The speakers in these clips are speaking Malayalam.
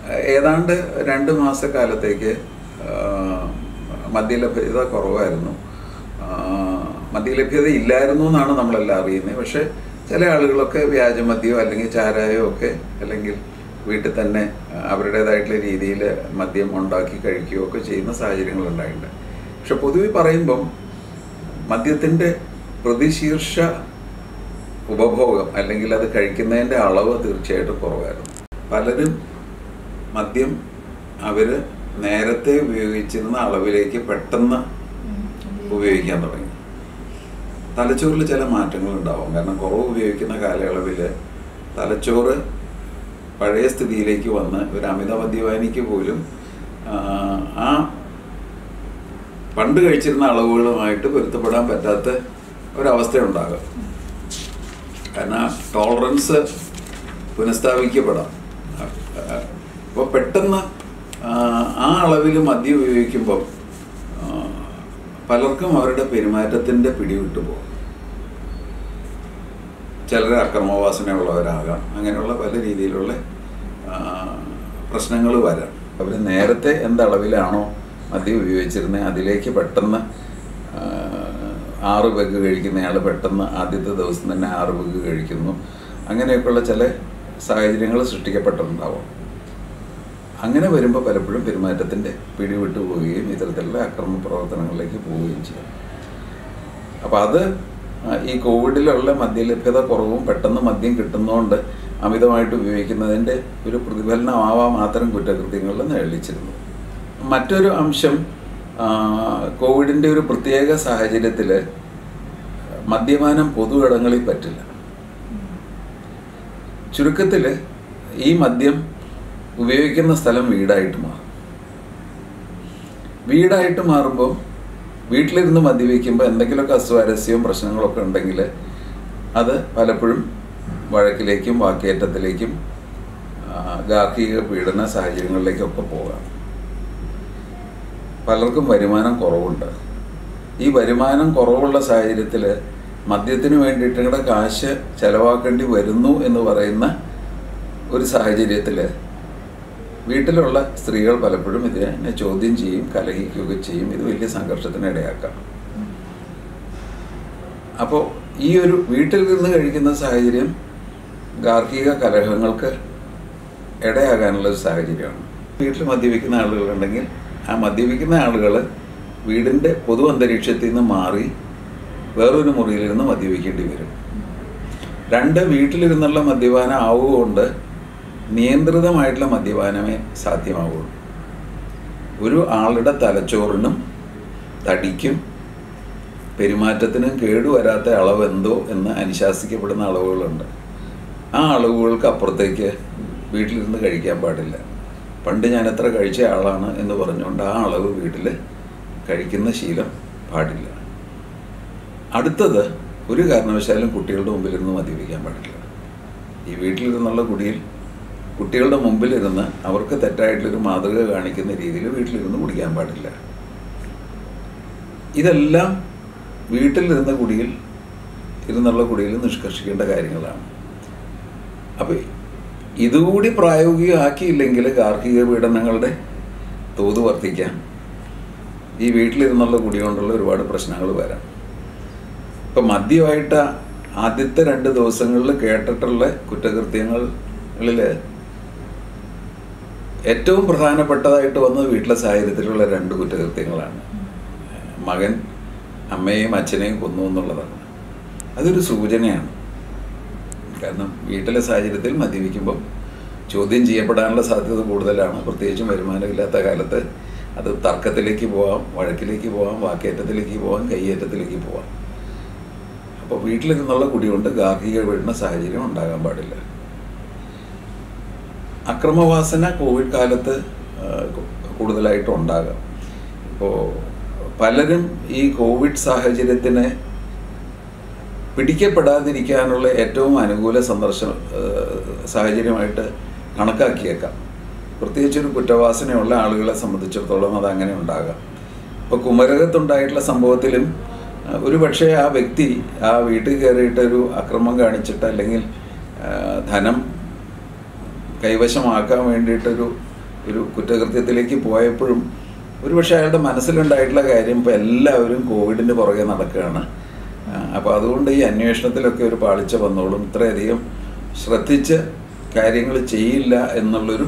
ഏതാണ്ട് രണ്ട് മാസക്കാലത്തേക്ക് ആ, മദ്യലഭ്യത കുറവായിരുന്നു ആ, മദ്യലഭ്യത ഇല്ലായിരുന്നു എന്നാണ് നമ്മളെല്ലാം അറിയുന്നത് പക്ഷെ ചില ആളുകളൊക്കെ വ്യാജമദ്യമോ അല്ലെങ്കിൽ ചാരായോ ഒക്കെ അല്ലെങ്കിൽ വീട്ടിൽ തന്നെ അവരുടേതായിട്ടുള്ള രീതിയിൽ മദ്യം ഉണ്ടാക്കി കഴിക്കുകയോ ഒക്കെ ചെയ്യുന്ന സാഹചര്യങ്ങൾ ഉണ്ടായിട്ടുണ്ട് പക്ഷെ പൊതുവെ പറയുമ്പം മദ്യത്തിൻ്റെ പ്രതിശീർഷ ഉപഭോഗം അല്ലെങ്കിൽ അത് കഴിക്കുന്നതിൻ്റെ അളവ് തീർച്ചയായിട്ടും കുറവായിരുന്നു പലരും മദ്യം അവർ നേരത്തെ ഉപയോഗിച്ചിരുന്ന അളവിലേക്ക് പെട്ടെന്ന് ഉപയോഗിക്കാൻ തുടങ്ങി തലച്ചോറിൽ ചില മാറ്റങ്ങൾ ഉണ്ടാവും കാരണം കുറവ് ഉപയോഗിക്കുന്ന കാലയളവിൽ തലച്ചോറ് പഴയ സ്ഥിതിയിലേക്ക് വന്ന് ഒരു അമിത മദ്യപാനിക്ക് പോലും ആ, ആ പണ്ട് കഴിച്ചിരുന്ന അളവുകളുമായിട്ട് പൊരുത്തപ്പെടാൻ പറ്റാത്ത ഒരവസ്ഥയുണ്ടാകും കാരണം ടോളറൻസ് പുനഃസ്ഥാപിക്കപ്പെടാം അപ്പോൾ പെട്ടെന്ന് ആ, ആ അളവിൽ മദ്യം ഉപയോഗിക്കുമ്പോൾ ആ, പലർക്കും അവരുടെ പെരുമാറ്റത്തിൻ്റെ പിടി വിട്ടുപോകും ചിലർ അക്രമവാസനയുള്ളവരാകാം അങ്ങനെയുള്ള പല രീതിയിലുള്ള പ്രശ്നങ്ങൾ വരാം അവർ നേരത്തെ എന്തളവിലാണോ മദ്യം ഉപയോഗിച്ചിരുന്നത് അതിലേക്ക് പെട്ടെന്ന് ആ, ആറ് പെഗ് കഴിക്കുന്നയാൾ പെട്ടെന്ന് ആദ്യത്തെ ദിവസം തന്നെ ആറ് പെഗ് കഴിക്കുന്നു അങ്ങനെയൊക്കെയുള്ള ചില സാഹചര്യങ്ങൾ സൃഷ്ടിക്കപ്പെട്ടിട്ടുണ്ടാവും അങ്ങനെ വരുമ്പോൾ പലപ്പോഴും പെരുമാറ്റത്തിൻ്റെ പിടിവിട്ടു പോവുകയും ഇത്തരത്തിലുള്ള അക്രമ പ്രവർത്തനങ്ങളിലേക്ക് പോവുകയും ചെയ്യും അപ്പോൾ അത് ആ, ഈ കോവിഡിലുള്ള മദ്യലഭ്യത കുറവും പെട്ടെന്ന് മദ്യം കിട്ടുന്നതുകൊണ്ട് അമിതമായിട്ട് ഉപയോഗിക്കുന്നതിൻ്റെ ഒരു പ്രതിഫലനമാവാൻ മാത്രം കുറ്റകൃത്യങ്ങളിൽ നിഴലിച്ചിരുന്നു മറ്റൊരു അംശം ആ, കോവിഡിൻ്റെ ഒരു പ്രത്യേക സാഹചര്യത്തിൽ മദ്യപാനം പൊതു ഇടങ്ങളിൽ പറ്റില്ല ചുരുക്കത്തിൽ ഈ മദ്യം ഉപയോഗിക്കുന്ന സ്ഥലം വീടായിട്ട് മാറും വീടായിട്ട് മാറുമ്പോൾ വീട്ടിലിരുന്ന് മദ്യപിക്കുമ്പോൾ എന്തെങ്കിലുമൊക്കെ അസ്വാരസ്യവും പ്രശ്നങ്ങളൊക്കെ ഉണ്ടെങ്കിൽ അത് പലപ്പോഴും വഴക്കിലേക്കും വാക്കേറ്റത്തിലേക്കും ആ, ഗാർഹിക പീഡന സാഹചര്യങ്ങളിലേക്കൊക്കെ പോകാം പലർക്കും വരുമാനം കുറവുണ്ട് ഈ വരുമാനം കുറവുള്ള സാഹചര്യത്തിൽ മദ്യത്തിന് വേണ്ടിയിട്ട് കൂടെ കാശ് ചെലവാക്കേണ്ടി വരുന്നു എന്ന് പറയുന്ന ഒരു സാഹചര്യത്തിൽ വീട്ടിലുള്ള സ്ത്രീകൾ പലപ്പോഴും ഇതിനെ ചോദ്യം ചെയ്യും കലഹിക്കുകയൊക്കെ ചെയ്യും ഇത് വലിയ സംഘർഷത്തിന് ഇടയാക്കാം അപ്പോൾ ഈ ഒരു വീട്ടിൽ നിന്ന് കഴിക്കുന്ന സാഹചര്യം ഗാർഹിക കലഹങ്ങൾക്ക് ഇടയാകാനുള്ള ഒരു സാഹചര്യമാണ് വീട്ടിൽ മദ്യപിക്കുന്ന ആളുകളുണ്ടെങ്കിൽ ആ മദ്യപിക്കുന്ന ആളുകൾ വീടിൻ്റെ പൊതു അന്തരീക്ഷത്തിൽ നിന്ന് മാറി വേറൊരു മുറിയിലിരുന്ന് മദ്യപിക്കേണ്ടി വരും രണ്ട് വീട്ടിലിരുന്നുള്ള മദ്യപാനം ആവുകൊണ്ട് നിയന്ത്രിതമായിട്ടുള്ള മദ്യപാനമേ സാധ്യമാവുള്ളൂ ഒരു ആളുടെ തലച്ചോറിനും തടിക്കും പെരുമാറ്റത്തിനും കേടുവരാത്ത അളവ് എന്തോ എന്ന് അനുശാസിക്കപ്പെടുന്ന അളവുകളുണ്ട് ആ അളവുകൾക്ക് അപ്പുറത്തേക്ക് വീട്ടിലിരുന്ന് കഴിക്കാൻ പാടില്ല പണ്ട് ഞാൻ എത്ര കഴിച്ച ആളാണ് എന്ന് പറഞ്ഞുകൊണ്ട് ആ അളവ് വീട്ടിൽ കഴിക്കുന്ന ശീലം പാടില്ല അടുത്തത് ഒരു കാരണവശാലും കുട്ടികളുടെ മുമ്പിലിരുന്ന് മദ്യപിക്കാൻ പാടില്ല ഈ വീട്ടിലിരുന്നുള്ള കുടിയിൽ കുട്ടികളുടെ മുമ്പിലിരുന്ന് അവർക്ക് തെറ്റായിട്ടുള്ളൊരു മാതൃക കാണിക്കുന്ന രീതിയിൽ വീട്ടിലിരുന്ന് കുടിക്കാൻ പാടില്ല ഇതെല്ലാം വീട്ടിലിരുന്ന കുടിയിൽ ഇരുന്നുള്ള കുടിയിൽ നിഷ്കർഷിക്കേണ്ട കാര്യങ്ങളാണ് അപ്പോൾ ഇതുകൂടി പ്രായോഗികമാക്കിയില്ലെങ്കിൽ ഗാർഹിക പീഡനങ്ങളുടെ തോത് വർദ്ധിക്കാം ഈ വീട്ടിലിരുന്നുള്ള കുടി കൊണ്ടുള്ള ഒരുപാട് പ്രശ്നങ്ങൾ വരാം ഇപ്പം മദ്യമായിട്ട് ആദ്യത്തെ രണ്ട് ദിവസങ്ങളിൽ കേട്ടിട്ടുള്ള കുറ്റകൃത്യങ്ങളിൽ ഏറ്റവും പ്രധാനപ്പെട്ടതായിട്ട് വന്നത് വീട്ടിലെ സാഹചര്യത്തിലുള്ള രണ്ട് കുറ്റകൃത്യങ്ങളാണ് മകൻ അമ്മയെയും അച്ഛനെയും കൊന്നു എന്നുള്ളതാണ് അതൊരു സൂചനയാണ് കാരണം വീട്ടിലെ സാഹചര്യത്തിൽ മദ്യപിക്കുമ്പം ചോദ്യം ചെയ്യപ്പെടാനുള്ള സാധ്യത കൂടുതലാണ് പ്രത്യേകിച്ചും വരുമാനമില്ലാത്ത കാലത്ത് അത് തർക്കത്തിലേക്ക് പോവാം വഴക്കിലേക്ക് പോവാം വാക്കേറ്റത്തിലേക്ക് പോവാം കയ്യേറ്റത്തിലേക്ക് പോവാം അപ്പോൾ വീട്ടിലിരുന്നുള്ള കുടി കൊണ്ട് ഗാർഹിക വീഴുന്ന സാഹചര്യം ഉണ്ടാകാൻ പാടില്ല അക്രമവാസന കോവിഡ് കാലത്ത് ആ, കൂടുതലായിട്ട് ഉണ്ടാകാം ഇപ്പോൾ പലരും ഈ കോവിഡ് സാഹചര്യത്തിന് പിടിക്കപ്പെടാതിരിക്കാനുള്ള ഏറ്റവും അനുകൂല സന്ദർശന ഏഹ്, സാഹചര്യമായിട്ട് കണക്കാക്കിയേക്കാം പ്രത്യേകിച്ച് ഒരു കുറ്റവാസനയുള്ള ആളുകളെ സംബന്ധിച്ചിടത്തോളം അത് അങ്ങനെ ഉണ്ടാകാം ഇപ്പോൾ കുമരകത്തുണ്ടായിട്ടുള്ള സംഭവത്തിലും ഏഹ്, ഒരു പക്ഷേ ആ വ്യക്തി ആ വീട്ടിൽ കയറിയിട്ടൊരു അക്രമം കാണിച്ചിട്ട് അല്ലെങ്കിൽ ഏഹ്, ധനം കൈവശമാക്കാൻ വേണ്ടിയിട്ടൊരു ഒരു കുറ്റകൃത്യത്തിലേക്ക് പോയപ്പോഴും ഒരുപക്ഷെ അയാളുടെ മനസ്സിലുണ്ടായിട്ടുള്ള കാര്യം ഇപ്പോൾ എല്ലാവരും കോവിഡിൻ്റെ പുറകെ നടക്കുകയാണ് അപ്പോൾ അതുകൊണ്ട് ഈ അന്വേഷണത്തിലൊക്കെ ഒരു പാളിച്ച വന്നോളും ഇത്രയധികം ശ്രദ്ധിച്ച് കാര്യങ്ങൾ ചെയ്യില്ല എന്നുള്ളൊരു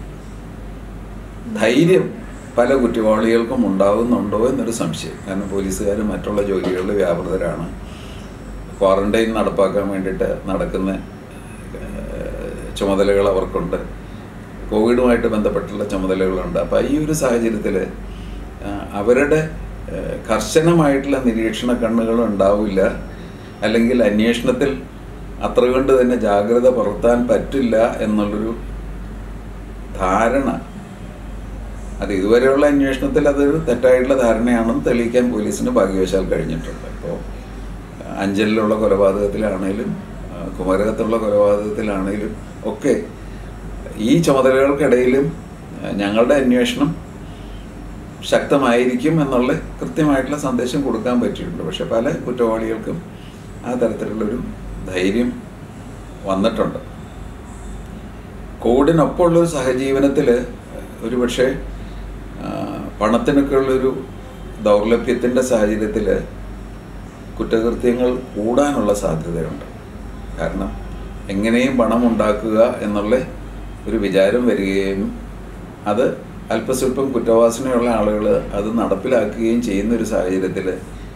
ധൈര്യം പല കുറ്റവാളികൾക്കും ഉണ്ടാകുന്നുണ്ടോ എന്നൊരു സംശയം കാരണം പോലീസുകാർ മറ്റുള്ള ജോലികളിൽ വ്യാപൃതരാണ് ക്വാറന്റൈൻ നടപ്പാക്കാൻ വേണ്ടിയിട്ട് നടക്കുന്ന ഏഹ്, ചുമതലകൾ അവർക്കുണ്ട് കോവിഡുമായിട്ട് ബന്ധപ്പെട്ടുള്ള ചുമതലകളുണ്ട് അപ്പോൾ ഈ ഒരു സാഹചര്യത്തിൽ അവരുടെ ഏഹ്, കർശനമായിട്ടുള്ള നിരീക്ഷണ കണ്ണുകൾ ഉണ്ടാവില്ല അല്ലെങ്കിൽ അന്വേഷണത്തിൽ അത്ര കൊണ്ട് തന്നെ ജാഗ്രത പുലർത്താൻ പറ്റില്ല എന്നുള്ളൊരു ധാരണ അത് ഇതുവരെയുള്ള അന്വേഷണത്തിൽ അതൊരു തെറ്റായിട്ടുള്ള ധാരണയാണെന്ന് തെളിയിക്കാൻ പോലീസിന് ഭാഗ്യവശാൽ കഴിഞ്ഞിട്ടുണ്ട് ഇപ്പോൾ അഞ്ചലിലുള്ള കൊലപാതകത്തിലാണേലും ആ, കുമരകത്തുള്ള കൊലപാതകത്തിലാണേലും ഒക്കെ ഈ ചുമതലകൾക്കിടയിലും ആ, ഞങ്ങളുടെ അന്വേഷണം ശക്തമായിരിക്കും എന്നുള്ള കൃത്യമായിട്ടുള്ള സന്ദേശം കൊടുക്കാൻ പറ്റിയിട്ടുണ്ട് പക്ഷെ പല കുറ്റവാളികൾക്കും ആ തരത്തിലുള്ളൊരു ധൈര്യം വന്നിട്ടുണ്ട് കോവിഡിനൊപ്പമുള്ള ഒരു സഹജീവനത്തിൽ ഒരുപക്ഷെ ആ, പണത്തിനൊക്കെ ഉള്ളൊരു ദൗർലഭ്യത്തിൻ്റെ സാഹചര്യത്തിൽ കുറ്റകൃത്യങ്ങൾ കൂടാനുള്ള സാധ്യതയുണ്ട് കാരണം എങ്ങനെയും പണം ഉണ്ടാക്കുക എന്നുള്ള ഒരു വിചാരം വരികയും അത് അല്പസ്വല്പം കുറ്റവാസനയുള്ള ആളുകൾ അത് നടപ്പിലാക്കുകയും ചെയ്യുന്ന ഒരു സാഹചര്യത്തിൽ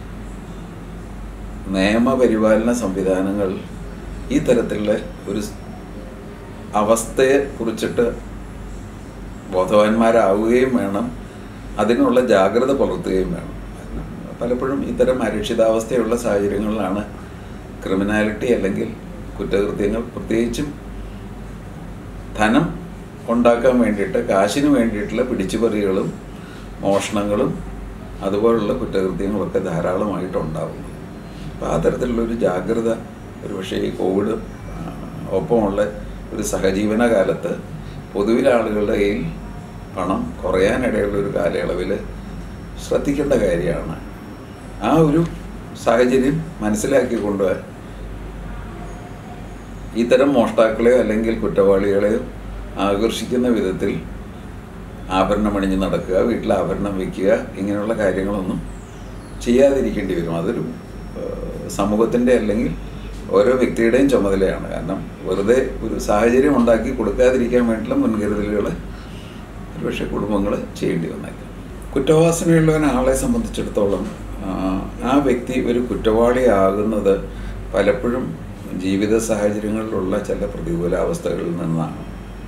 നിയമപരിപാലന സംവിധാനങ്ങൾ ഈ തരത്തിലുള്ള ഒരു സ് അവസ്ഥയെ കുറിച്ചിട്ട് ബോധവാന്മാരാവുകയും വേണം അതിനുള്ള ജാഗ്രത പുലർത്തുകയും വേണം കാരണം പലപ്പോഴും ഇത്തരം അരക്ഷിതാവസ്ഥയുള്ള സാഹചര്യങ്ങളിലാണ് ക്രിമിനാലിറ്റി അല്ലെങ്കിൽ കുറ്റകൃത്യങ്ങൾ പ്രത്യേകിച്ചും ധനം ഉണ്ടാക്കാൻ വേണ്ടിയിട്ട് കാശിന് വേണ്ടിയിട്ടുള്ള പിടിച്ചുപറികളും മോഷണങ്ങളും അതുപോലുള്ള കുറ്റകൃത്യങ്ങളൊക്കെ ധാരാളമായിട്ട് ഉണ്ടാകുന്നു അപ്പോൾ ആ തരത്തിലുള്ളൊരു ജാഗ്രത ഒരു പക്ഷേ ഈ കോവിഡ് ആ, ഒപ്പമുള്ള ഒരു സഹജീവന കാലത്ത് പൊതുവിലെ ആളുകളുടെ കയ്യിൽ പണം കുറയാനിടയുള്ള ഒരു കാലയളവിൽ ശ്രദ്ധിക്കേണ്ട കാര്യമാണ് ആ ഒരു സാഹചര്യം മനസ്സിലാക്കിക്കൊണ്ട് ഇത്തരം മോഷ്ടാക്കളെയോ അല്ലെങ്കിൽ കുറ്റവാളികളെയോ ആകർഷിക്കുന്ന വിധത്തിൽ ആഭരണം അണിഞ്ഞ് നടക്കുക വീട്ടിൽ ആഭരണം വയ്ക്കുക ഇങ്ങനെയുള്ള കാര്യങ്ങളൊന്നും ചെയ്യാതിരിക്കേണ്ടി വരും അതൊരു ഏഹ്, സമൂഹത്തിൻ്റെ അല്ലെങ്കിൽ ഓരോ വ്യക്തിയുടെയും ചുമതലയാണ് കാരണം വെറുതെ ഒരു സാഹചര്യം ഉണ്ടാക്കി കൊടുക്കാതിരിക്കാൻ വേണ്ടിയുള്ള മുൻകരുതലുകൾ ഒരുപക്ഷെ കുടുംബങ്ങൾ ചെയ്യേണ്ടി വന്നേക്കാം കുറ്റവാസനയുള്ള ഒരാളെ സംബന്ധിച്ചിടത്തോളം ആ, ആ വ്യക്തി ഒരു കുറ്റവാളിയാകുന്നത് പലപ്പോഴും ജീവിത സാഹചര്യങ്ങളിലുള്ള ചില പ്രതികൂലാവസ്ഥകളിൽ നിന്നാണ്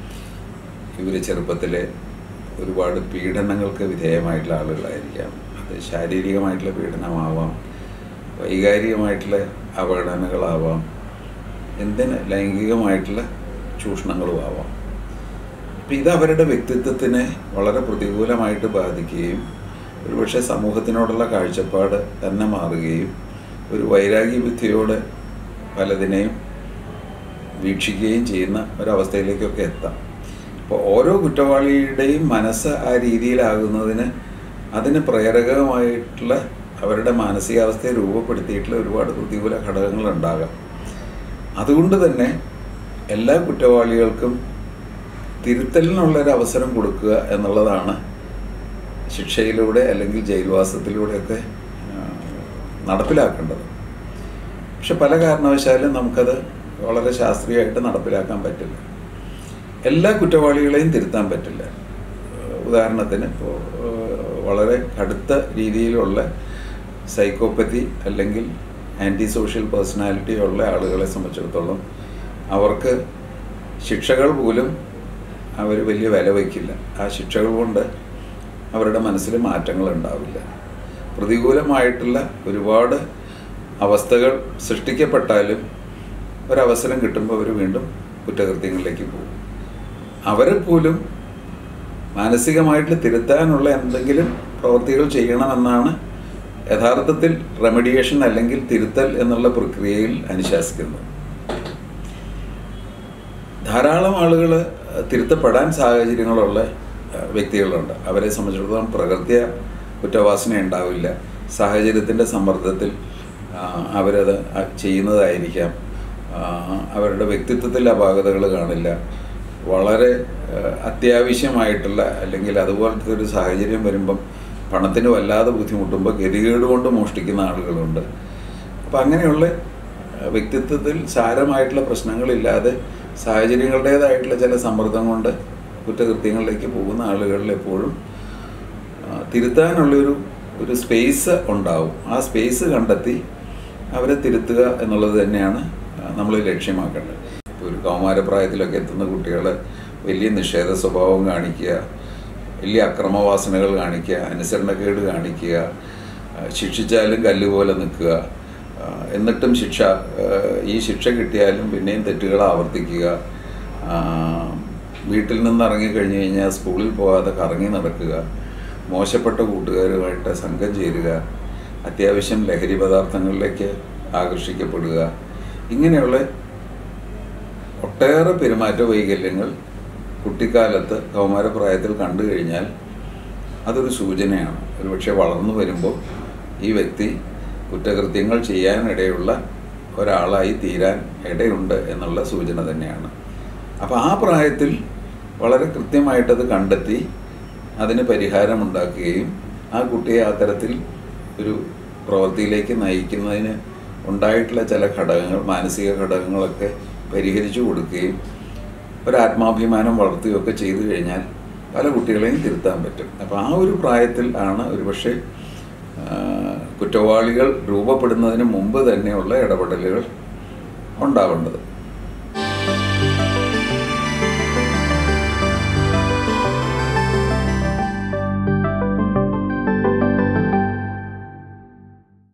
ഇവർ ചെറുപ്പത്തിലെ ഒരുപാട് പീഡനങ്ങൾക്ക് വിധേയമായിട്ടുള്ള ആളുകളായിരിക്കാം അത് ശാരീരികമായിട്ടുള്ള പീഡനമാവാം വൈകാരികമായിട്ടുള്ള അവഗണനകളാവാം എന്തിന് ലൈംഗികമായിട്ടുള്ള ചൂഷണങ്ങളും ആവാം അപ്പം ഇത് അവരുടെ വ്യക്തിത്വത്തിനെ വളരെ പ്രതികൂലമായിട്ട് ബാധിക്കുകയും ഒരുപക്ഷെ സമൂഹത്തിനോടുള്ള കാഴ്ചപ്പാട് തന്നെ മാറുകയും ഒരു വൈരാഗ്യ ബുദ്ധിയോടെ പലതിനെയും വീക്ഷിക്കുകയും ചെയ്യുന്ന ഒരവസ്ഥയിലേക്കൊക്കെ എത്താം അപ്പോൾ ഓരോ കുറ്റവാളിയുടെയും മനസ്സ് ആ രീതിയിലാകുന്നതിന് അതിന് പ്രേരകമായിട്ടുള്ള അവരുടെ മാനസികാവസ്ഥയെ രൂപപ്പെടുത്തിയിട്ടുള്ള ഒരുപാട് പ്രതികൂല ഘടകങ്ങൾ ഉണ്ടാകാം അതുകൊണ്ട് തന്നെ എല്ലാ കുറ്റവാളികൾക്കും തിരുത്തലിനുള്ളൊരു അവസരം കൊടുക്കുക എന്നുള്ളതാണ് ശിക്ഷയിലൂടെ അല്ലെങ്കിൽ ജയിൽവാസത്തിലൂടെയൊക്കെ ആ, നടപ്പിലാക്കേണ്ടത് പക്ഷെ പല കാരണവശാലും നമുക്കത് വളരെ ശാസ്ത്രീയമായിട്ട് നടപ്പിലാക്കാൻ പറ്റില്ല എല്ലാ കുറ്റവാളികളെയും തിരുത്താൻ പറ്റില്ല ഏഹ് ഉദാഹരണത്തിന് ഇപ്പോൾ വളരെ കടുത്ത രീതിയിലുള്ള സൈക്കോപ്പതി അല്ലെങ്കിൽ ആൻറ്റി സോഷ്യൽ പേഴ്സണാലിറ്റി ഉള്ള ആളുകളെ സംബന്ധിച്ചിടത്തോളം അവർക്ക് ശിക്ഷകൾ പോലും അവർ വലിയ വില വയ്ക്കില്ല ആ ശിക്ഷകൾ കൊണ്ട് അവരുടെ മനസ്സിൽ മാറ്റങ്ങൾ ഉണ്ടാവില്ല പ്രതികൂലമായിട്ടുള്ള ഒരുപാട് അവസ്ഥകൾ സൃഷ്ടിക്കപ്പെട്ടാലും ഒരവസരം കിട്ടുമ്പോൾ അവർ വീണ്ടും കുറ്റകൃത്യങ്ങളിലേക്ക് പോകും അവരെ പോലും മാനസികമായിട്ട് തിരുത്താനുള്ള എന്തെങ്കിലും പ്രവൃത്തികൾ ചെയ്യണമെന്നാണ് യഥാർത്ഥത്തിൽ റെമഡിയേഷൻ അല്ലെങ്കിൽ തിരുത്തൽ എന്നുള്ള പ്രക്രിയയിൽ അനുശാസിക്കുന്നത് ധാരാളം ആളുകൾ തിരുത്തപ്പെടാൻ സാഹചര്യങ്ങളുള്ള അഹ്, വ്യക്തികളുണ്ട് അവരെ സംബന്ധിച്ചിടത്തോളം പ്രകൃത്യ കുറ്റവാസന ഉണ്ടാവില്ല സാഹചര്യത്തിൻ്റെ സമ്മർദ്ദത്തിൽ ആ, അവരത് അ- ചെയ്യുന്നതായിരിക്കാം ആ, അവരുടെ വ്യക്തിത്വത്തിൽ അപാകതകൾ കാണില്ല വളരെ ഏഹ്, അത്യാവശ്യമായിട്ടുള്ള അല്ലെങ്കിൽ അതുപോലത്തെ ഒരു സാഹചര്യം വരുമ്പം പണത്തിന് വല്ലാതെ ബുദ്ധിമുട്ടുമ്പോൾ ഗതികേട് കൊണ്ട് മോഷ്ടിക്കുന്ന ആളുകളുണ്ട് അപ്പം അങ്ങനെയുള്ള ഏഹ്, വ്യക്തിത്വത്തിൽ സാരമായിട്ടുള്ള പ്രശ്നങ്ങളില്ലാതെ സാഹചര്യങ്ങളുടേതായിട്ടുള്ള ചില സമ്മർദ്ദം കൊണ്ട് കുറ്റകൃത്യങ്ങളിലേക്ക് പോകുന്ന ആളുകളിൽ എപ്പോഴും ആ, തിരുത്താനുള്ളൊരു ഒരു സ്പേസ് ഉണ്ടാവും ആ സ്പേസ് കണ്ടെത്തി അവരെ തിരുത്തുക എന്നുള്ളത് തന്നെയാണ് നമ്മൾ ലക്ഷ്യമാക്കേണ്ടത് ഇപ്പോൾ ഒരു കൗമാരപ്രായത്തിലൊക്കെ എത്തുന്ന കുട്ടികൾ വലിയ നിഷേധ സ്വഭാവം കാണിക്കുക വലിയ അക്രമവാസനകൾ കാണിക്കുക അനുസരണക്കേട് കാണിക്കുക ആ, ശിക്ഷിച്ചാലും കല്ല് പോലെ നിൽക്കുക ആ, എന്നിട്ടും ശിക്ഷ ആ, ഈ ശിക്ഷ കിട്ടിയാലും പിന്നെയും തെറ്റുകൾ ആവർത്തിക്കുക ആ, വീട്ടിൽ നിന്ന് ഇറങ്ങിക്കഴിഞ്ഞ് കഴിഞ്ഞാൽ സ്കൂളിൽ പോകാതെ കറങ്ങി നടക്കുക മോശപ്പെട്ട കൂട്ടുകാരുമായിട്ട് സംഘം ചേരുക അത്യാവശ്യം ലഹരി പദാർത്ഥങ്ങളിലേക്ക് ആകർഷിക്കപ്പെടുക ഇങ്ങനെയുള്ള ഒട്ടേറെ പെരുമാറ്റ വൈകല്യങ്ങൾ കുട്ടിക്കാലത്ത് കൗമാരപ്രായത്തിൽ കണ്ടു കഴിഞ്ഞാൽ അതൊരു സൂചനയാണ് ഒരുപക്ഷെ വളർന്നു വരുമ്പോൾ ഈ വ്യക്തി കുറ്റകൃത്യങ്ങൾ ചെയ്യാനിടയുള്ള ഒരാളായി തീരാൻ ഇടയുണ്ട് എന്നുള്ള സൂചന തന്നെയാണ് അപ്പോൾ ആ പ്രായത്തിൽ വളരെ കൃത്യമായിട്ടത് കണ്ടെത്തി അതിന് പരിഹാരമുണ്ടാക്കുകയും ആ കുട്ടിയെ ആ തരത്തിൽ ഒരു പ്രവൃത്തിയിലേക്ക് നയിക്കുന്നതിന് ഉണ്ടായിട്ടുള്ള ചില ഘടകങ്ങൾ മാനസിക ഘടകങ്ങളൊക്കെ പരിഹരിച്ചു കൊടുക്കുകയും ഒരു ആത്മാഭിമാനം വളർത്തുകയൊക്കെ ചെയ്തു കഴിഞ്ഞാൽ പല കുട്ടികളെയും തിരുത്താൻ പറ്റും അപ്പോൾ ആ ഒരു പ്രായത്തിൽ ആണ് ഒരുപക്ഷെ ആ, കുറ്റവാളികൾ രൂപപ്പെടുന്നതിന് മുമ്പ് തന്നെയുള്ള ഇടപെടലുകൾ ഉണ്ടാവേണ്ടത്